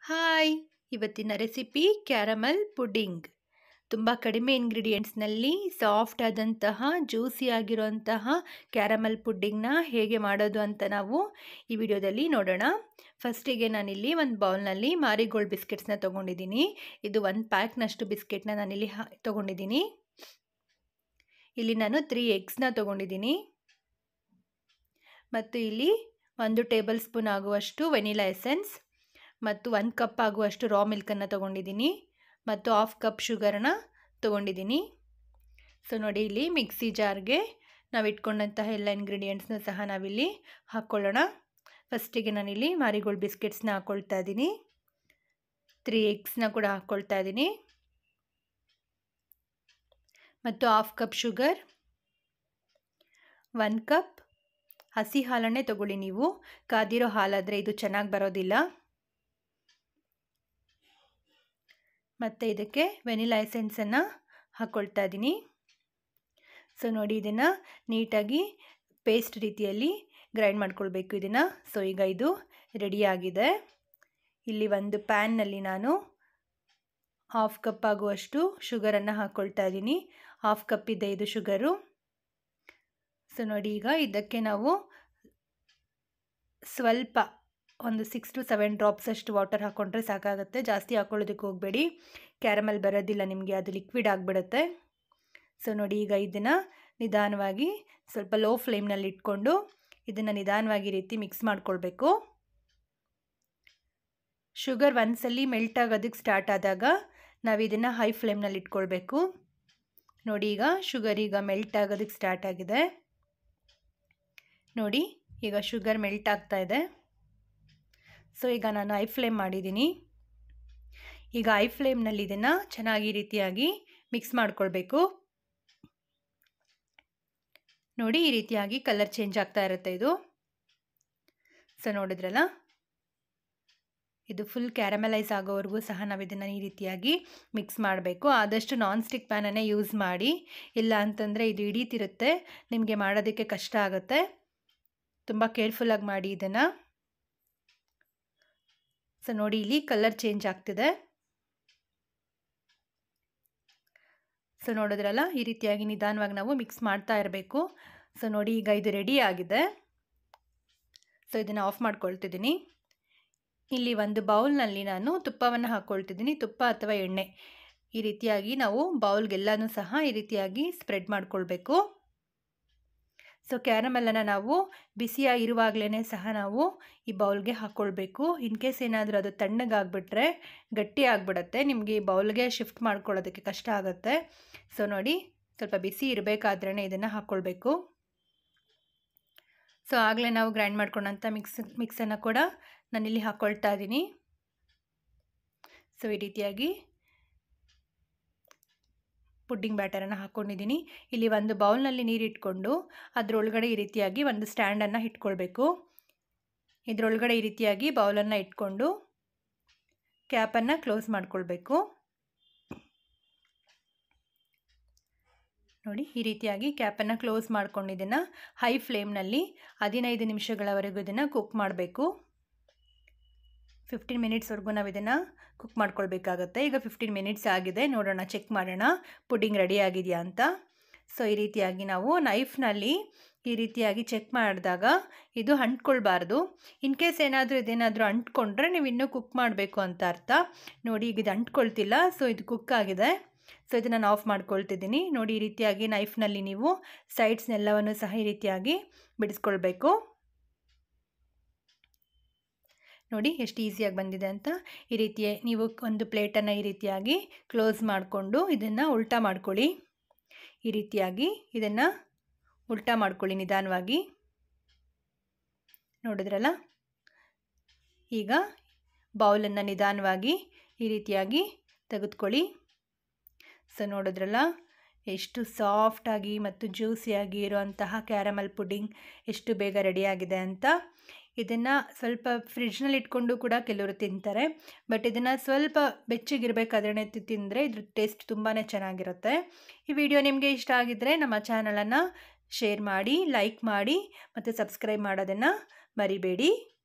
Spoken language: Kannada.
ಹಾಯ್ ಇವತ್ತಿನ ರೆಸಿಪಿ ಕ್ಯಾರಮಲ್ ಪುಡ್ಡಿಂಗ್ ತುಂಬ ಕಡಿಮೆ ಇಂಗ್ರೀಡಿಯೆಂಟ್ಸ್ನಲ್ಲಿ ಸಾಫ್ಟ್ ಆದಂತಹ ಜ್ಯೂಸಿ ಆಗಿರುವಂತಹ ಕ್ಯಾರಮಲ್ ಪುಡ್ಡಿಂಗ್ನ ಹೇಗೆ ಮಾಡೋದು ಅಂತ ನಾವು ಈ ವಿಡಿಯೋದಲ್ಲಿ ನೋಡೋಣ ಫಸ್ಟಿಗೆ ನಾನಿಲ್ಲಿ ಒಂದು ಬೌಲ್ನಲ್ಲಿ ಮಾರಿಗೋಲ್ಡ್ ಬಿಸ್ಕೆಟ್ಸ್ನ ತೊಗೊಂಡಿದ್ದೀನಿ ಇದು ಒಂದು ಪ್ಯಾಕ್ನಷ್ಟು ಬಿಸ್ಕೆಟ್ನ ನಾನಿಲ್ಲಿ ಹಾ ತೊಗೊಂಡಿದ್ದೀನಿ ಇಲ್ಲಿ ನಾನು ತ್ರೀ ಎಗ್ಸ್ನ ತೊಗೊಂಡಿದ್ದೀನಿ ಮತ್ತು ಇಲ್ಲಿ ಒಂದು ಟೇಬಲ್ ಸ್ಪೂನ್ ಆಗುವಷ್ಟು ವೆನಿಲಾ ಎಸೆನ್ಸ್ ಮತ್ತು ಒಂದು ಕಪ್ ಆಗುವಷ್ಟು ರಾ ಮಿಲ್ಕನ್ನು ತೊಗೊಂಡಿದ್ದೀನಿ ಮತ್ತು ಹಾಫ್ ಕಪ್ ಶುಗರನ್ನ ತೊಗೊಂಡಿದ್ದೀನಿ ಸೊ ನೋಡಿ ಇಲ್ಲಿ ಮಿಕ್ಸಿ ಜಾರ್ಗೆ ನಾವು ಇಟ್ಕೊಂಡಂತಹ ಎಲ್ಲ ಇಂಗ್ರೀಡಿಯೆಂಟ್ಸ್ನ ಸಹ ನಾವಿಲ್ಲಿ ಹಾಕ್ಕೊಳ್ಳೋಣ ಫಸ್ಟಿಗೆ ನಾನಿಲ್ಲಿ ಮಾರಿಗೋಲ್ಡ್ ಬಿಸ್ಕೆಟ್ಸ್ನ ಹಾಕ್ಕೊಳ್ತಾ ಇದ್ದೀನಿ ತ್ರೀ ಎಗ್ಸ್ನ ಕೂಡ ಹಾಕ್ಕೊಳ್ತಾ ಇದ್ದೀನಿ ಮತ್ತು half cup sugar one cup ಹಸಿ ಹಾಲನ್ನೇ ತಗೊಳ್ಳಿ ನೀವು ಕಾದಿರೋ ಹಾಲಾದರೆ ಇದು ಚೆನ್ನಾಗಿ ಬರೋದಿಲ್ಲ ಮತ್ತು ಇದಕ್ಕೆ ವೆನಿಲಾ ಎಸೆನ್ಸನ್ನು ಹಾಕ್ಕೊಳ್ತಾ ಇದ್ದೀನಿ ಸೊ ನೋಡಿ ಇದನ್ನು ನೀಟಾಗಿ ಪೇಸ್ಟ್ ರೀತಿಯಲ್ಲಿ ಗ್ರೈಂಡ್ ಮಾಡ್ಕೊಳ್ಬೇಕು ಇದನ್ನು ಸೊ ಈಗ ಇದು ರೆಡಿಯಾಗಿದೆ ಇಲ್ಲಿ ಒಂದು ಪ್ಯಾನ್ನಲ್ಲಿ ನಾನು ಹಾಫ್ ಕಪ್ ಆಗುವಷ್ಟು ಶುಗರನ್ನು ಹಾಕ್ಕೊಳ್ತಾ ಇದ್ದೀನಿ ಹಾಫ್ ಕಪ್ ಇದೆ ಇದು ಶುಗರು ಸೊ ನೋಡಿ ಈಗ ಇದಕ್ಕೆ ನಾವು ಸ್ವಲ್ಪ ಒಂದು ಸಿಕ್ಸ್ ಟು ಸೆವೆನ್ ಡ್ರಾಪ್ಸ್ ಅಷ್ಟು ವಾಟರ್ ಹಾಕ್ಕೊಂಡ್ರೆ ಸಾಕಾಗುತ್ತೆ ಜಾಸ್ತಿ ಹಾಕ್ಕೊಳ್ಳೋದಕ್ಕೆ ಹೋಗಬೇಡಿ ಕ್ಯಾರಮಲ್ ಬರೋದಿಲ್ಲ ನಿಮಗೆ ಅದು ಲಿಕ್ವಿಡ್ ಆಗಿಬಿಡುತ್ತೆ ಸೊ ನೋಡಿ ಈಗ ಇದನ್ನು ನಿಧಾನವಾಗಿ ಸ್ವಲ್ಪ ಲೋ ಫ್ಲೇಮ್ನಲ್ಲಿ ಇಟ್ಕೊಂಡು ಇದನ್ನು ನಿಧಾನವಾಗಿ ರೀತಿ ಮಿಕ್ಸ್ ಮಾಡ್ಕೊಳ್ಬೇಕು ಶುಗರ್ ಒಂದ್ಸಲಿ ಮೆಲ್ಟ್ ಆಗೋದಕ್ಕೆ ಸ್ಟಾರ್ಟ್ ಆದಾಗ ನಾವು ಇದನ್ನು ಹೈ ಫ್ಲೇಮ್ನಲ್ಲಿ ಇಟ್ಕೊಳ್ಬೇಕು ನೋಡಿ ಈಗ ಶುಗರ್ ಈಗ ಮೆಲ್ಟ್ ಆಗೋದಕ್ಕೆ ಸ್ಟಾರ್ಟ್ ಆಗಿದೆ ನೋಡಿ ಈಗ ಶುಗರ್ ಮೆಲ್ಟ್ ಆಗ್ತಾ ಇದೆ ಸೊ ಈಗ ನಾನು ಐ ಫ್ಲೇಮ್ ಮಾಡಿದ್ದೀನಿ ಈಗ ಐ ಫ್ಲೇಮ್ನಲ್ಲಿ ಇದನ್ನು ಚೆನ್ನಾಗಿ ರೀತಿಯಾಗಿ ಮಿಕ್ಸ್ ಮಾಡ್ಕೊಳ್ಬೇಕು ನೋಡಿ ಈ ರೀತಿಯಾಗಿ ಕಲರ್ ಚೇಂಜ್ ಆಗ್ತಾ ಇರುತ್ತೆ ಇದು ಸೊ ನೋಡಿದ್ರಲ್ಲ ಇದು ಫುಲ್ ಕ್ಯಾರಮಲೈಸ್ ಆಗೋವರೆಗೂ ಸಹ ನಾವು ಇದನ್ನು ಈ ರೀತಿಯಾಗಿ ಮಿಕ್ಸ್ ಮಾಡಬೇಕು ಆದಷ್ಟು ನಾನ್ ಸ್ಟಿಕ್ ಪ್ಯಾನನ್ನೇ ಯೂಸ್ ಮಾಡಿ ಇಲ್ಲ ಅಂತಂದರೆ ಇದು ಹಿಡೀತಿರುತ್ತೆ ನಿಮಗೆ ಮಾಡೋದಕ್ಕೆ ಕಷ್ಟ ಆಗುತ್ತೆ ತುಂಬ ಕೇರ್ಫುಲ್ಲಾಗಿ ಮಾಡಿ ಇದನ್ನು ಸೊ ನೋಡಿ ಇಲ್ಲಿ ಕಲರ್ ಚೇಂಜ್ ಆಗ್ತಿದೆ ಸೊ ನೋಡಿದ್ರಲ್ಲ ಈ ರೀತಿಯಾಗಿ ನಿಧಾನವಾಗಿ ನಾವು ಮಿಕ್ಸ್ ಮಾಡ್ತಾ ಇರಬೇಕು ಸೊ ನೋಡಿ ಈಗ ಇದು ರೆಡಿ ಆಗಿದೆ ಸೊ ಇದನ್ನು ಆಫ್ ಮಾಡ್ಕೊಳ್ತಿದ್ದೀನಿ ಇಲ್ಲಿ ಒಂದು ಬೌಲ್ನಲ್ಲಿ ನಾನು ತುಪ್ಪವನ್ನು ಹಾಕ್ಕೊಳ್ತಿದ್ದೀನಿ ತುಪ್ಪ ಅಥವಾ ಎಣ್ಣೆ ಈ ರೀತಿಯಾಗಿ ನಾವು ಬೌಲ್ಗೆಲ್ಲನೂ ಸಹ ಈ ರೀತಿಯಾಗಿ ಸ್ಪ್ರೆಡ್ ಮಾಡ್ಕೊಳ್ಬೇಕು ಸೊ ಕ್ಯಾರಮಲ್ಲನ್ನು ನಾವು ಬಿಸಿಯಾಗಿರುವಾಗಲೇ ಸಹ ನಾವು ಈ ಬೌಲ್ಗೆ ಹಾಕ್ಕೊಳ್ಬೇಕು ಇನ್ ಕೇಸ್ ಏನಾದರೂ ಅದು ತಣ್ಣಗಾಗ್ಬಿಟ್ರೆ ಗಟ್ಟಿ ಆಗಿಬಿಡುತ್ತೆ ನಿಮಗೆ ಈ ಬೌಲ್ಗೆ ಶಿಫ್ಟ್ ಮಾಡ್ಕೊಳ್ಳೋದಕ್ಕೆ ಕಷ್ಟ ಆಗುತ್ತೆ ಸೊ ನೋಡಿ ಸ್ವಲ್ಪ ಬಿಸಿ ಇರಬೇಕಾದ್ರೇ ಇದನ್ನು ಹಾಕ್ಕೊಳ್ಬೇಕು ಸೊ ಆಗಲೇ ನಾವು ಗ್ರೈಂಡ್ ಮಾಡ್ಕೊಂಡಂಥ ಮಿಕ್ಸ್ ಮಿಕ್ಸನ್ನು ಕೂಡ ನಾನಿಲ್ಲಿ ಹಾಕ್ಕೊಳ್ತಾ ಇದ್ದೀನಿ ಸೊ ಈ ರೀತಿಯಾಗಿ ಪುಡ್ಡಿಂಗ್ ಬ್ಯಾಟರನ್ನು ಹಾಕ್ಕೊಂಡಿದ್ದೀನಿ ಇಲ್ಲಿ ಒಂದು ಬೌಲ್ನಲ್ಲಿ ನೀರು ಇಟ್ಕೊಂಡು ಅದರೊಳಗಡೆ ಈ ರೀತಿಯಾಗಿ ಒಂದು ಸ್ಟ್ಯಾಂಡನ್ನು ಇಟ್ಕೊಳ್ಬೇಕು ಇದರೊಳಗಡೆ ಈ ರೀತಿಯಾಗಿ ಬೌಲನ್ನು ಇಟ್ಕೊಂಡು ಕ್ಯಾಪನ್ನು ಕ್ಲೋಸ್ ಮಾಡ್ಕೊಳ್ಬೇಕು ನೋಡಿ ಈ ರೀತಿಯಾಗಿ ಕ್ಯಾಪನ್ನು ಕ್ಲೋಸ್ ಮಾಡ್ಕೊಂಡು ಇದನ್ನು ಹೈ ಫ್ಲೇಮ್ನಲ್ಲಿ ಹದಿನೈದು ನಿಮಿಷಗಳವರೆಗೂ ಇದನ್ನು ಕುಕ್ ಮಾಡಬೇಕು ಫಿಫ್ಟೀನ್ ಮಿನಿಟ್ಸ್ವರೆಗೂ ನಾವು ಇದನ್ನು ಕುಕ್ ಮಾಡ್ಕೊಳ್ಬೇಕಾಗತ್ತೆ ಈಗ ಫಿಫ್ಟೀನ್ ಮಿನಿಟ್ಸ್ ಆಗಿದೆ ನೋಡೋಣ ಚೆಕ್ ಮಾಡೋಣ ಪುಡ್ಡಿಂಗ್ ರೆಡಿ ಆಗಿದೆಯಾ ಅಂತ ಸೊ ಈ ರೀತಿಯಾಗಿ ನಾವು ನೈಫ್ನಲ್ಲಿ ಈ ರೀತಿಯಾಗಿ ಚೆಕ್ ಮಾಡಿದಾಗ ಇದು ಅಂಟ್ಕೊಳ್ಬಾರ್ದು ಇನ್ ಕೇಸ್ ಏನಾದರೂ ಇದೇನಾದರೂ ಅಂಟ್ಕೊಂಡ್ರೆ ನೀವು ಇನ್ನೂ ಕುಕ್ ಮಾಡಬೇಕು ಅಂತ ಅರ್ಥ ನೋಡಿ ಈಗ ಇದು ಅಂಟ್ಕೊಳ್ತಿಲ್ಲ ಸೊ ಇದು ಕುಕ್ ಆಗಿದೆ ಸೊ ಇದು ನಾನು ಆಫ್ ಮಾಡ್ಕೊಳ್ತಿದ್ದೀನಿ ನೋಡಿ ಈ ರೀತಿಯಾಗಿ ನೈಫ್ನಲ್ಲಿ ನೀವು ಸೈಡ್ಸ್ನೆಲ್ಲವನ್ನು ಸಹ ಈ ರೀತಿಯಾಗಿ ಬಿಡಿಸ್ಕೊಳ್ಬೇಕು ನೋಡಿ ಎಷ್ಟು ಈಸಿಯಾಗಿ ಬಂದಿದೆ ಅಂತ ಈ ರೀತಿ ನೀವು ಒಂದು ಪ್ಲೇಟನ್ನು ಈ ರೀತಿಯಾಗಿ ಕ್ಲೋಸ್ ಮಾಡಿಕೊಂಡು ಇದನ್ನು ಉಲ್ಟಾ ಮಾಡ್ಕೊಳ್ಳಿ ಈ ರೀತಿಯಾಗಿ ಇದನ್ನು ಉಲ್ಟಾ ಮಾಡ್ಕೊಳ್ಳಿ ನಿಧಾನವಾಗಿ ನೋಡಿದ್ರಲ್ಲ ಈಗ ಬೌಲನ್ನು ನಿಧಾನವಾಗಿ ಈ ರೀತಿಯಾಗಿ ತೆಗೆದುಕೊಳ್ಳಿ ಸೊ ನೋಡಿದ್ರಲ್ಲ ಎಷ್ಟು ಸಾಫ್ಟಾಗಿ ಮತ್ತು ಜ್ಯೂಸಿಯಾಗಿ ಇರುವಂತಹ ಕ್ಯಾರಮಲ್ ಪುಡ್ಡಿಂಗ್ ಎಷ್ಟು ಬೇಗ ರೆಡಿಯಾಗಿದೆ ಅಂತ ಇದನ್ನು ಸ್ವಲ್ಪ ಫ್ರಿಡ್ಜ್ನಲ್ಲಿ ಇಟ್ಕೊಂಡು ಕೂಡ ಕೆಲವರು ತಿಂತಾರೆ ಬಟ್ ಇದನ್ನು ಸ್ವಲ್ಪ ಬೆಚ್ಚಗಿರಬೇಕಾದ್ರೆ ತಿಂದರೆ ಇದ್ರ ಟೇಸ್ಟ್ ತುಂಬಾ ಚೆನ್ನಾಗಿರುತ್ತೆ ಈ ವಿಡಿಯೋ ನಿಮಗೆ ಇಷ್ಟ ಆಗಿದ್ದರೆ ನಮ್ಮ ಚಾನಲನ್ನು ಶೇರ್ ಮಾಡಿ ಲೈಕ್ ಮಾಡಿ ಮತ್ತು ಸಬ್ಸ್ಕ್ರೈಬ್ ಮಾಡೋದನ್ನು ಮರಿಬೇಡಿ